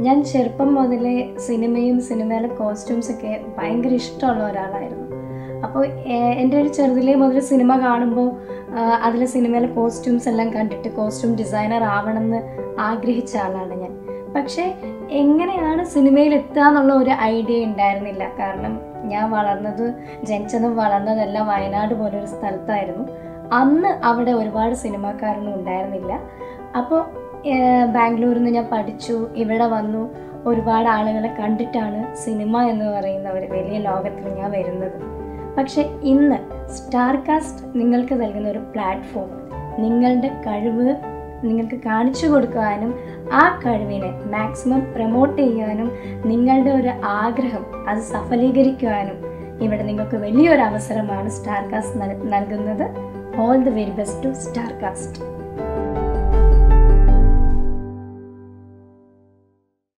ഞാൻ ചെറുപ്പം മുതലേ സിനിമയും സിനിമയിലെ കോസ്റ്റ്യൂംസൊക്കെ ഭയങ്കര ഇഷ്ടമുള്ള ഒരാളായിരുന്നു അപ്പോൾ എൻ്റെ ഒരു ചെറുതിലേ മുതൽ സിനിമ കാണുമ്പോൾ അതിലെ സിനിമയിലെ കോസ്റ്റ്യൂംസ് എല്ലാം കണ്ടിട്ട് കോസ്റ്റ്യൂം ഡിസൈനർ ആവണമെന്ന് ആഗ്രഹിച്ച ആളാണ് ഞാൻ പക്ഷേ എങ്ങനെയാണ് സിനിമയിൽ എത്തുക എന്നുള്ള ഒരു ഐഡിയ ഉണ്ടായിരുന്നില്ല കാരണം ഞാൻ വളർന്നത് ജനിച്ചതും വളർന്നതെല്ലാം വയനാട് പോലൊരു സ്ഥലത്തായിരുന്നു അന്ന് അവിടെ ഒരുപാട് സിനിമാക്കാരൊന്നും ഉണ്ടായിരുന്നില്ല അപ്പോൾ ബാംഗ്ലൂരിൽ നിന്ന് ഞാൻ പഠിച്ചു ഇവിടെ വന്നു ഒരുപാട് ആളുകളെ കണ്ടിട്ടാണ് സിനിമ എന്ന് പറയുന്ന ഒരു വലിയ ലോകത്തിൽ ഞാൻ വരുന്നത് പക്ഷെ ഇന്ന് സ്റ്റാർ കാസ്റ്റ് നിങ്ങൾക്ക് നൽകുന്ന ഒരു പ്ലാറ്റ്ഫോം നിങ്ങളുടെ കഴിവ് നിങ്ങൾക്ക് കാണിച്ചു കൊടുക്കുവാനും ആ കഴിവിനെ മാക്സിമം പ്രൊമോട്ട് ചെയ്യാനും നിങ്ങളുടെ ഒരു ആഗ്രഹം അത് സഫലീകരിക്കുവാനും ഇവിടെ നിങ്ങൾക്ക് വലിയൊരു അവസരമാണ് സ്റ്റാർ കാസ്റ്റ് നൽകുന്നത് all the very best to star cast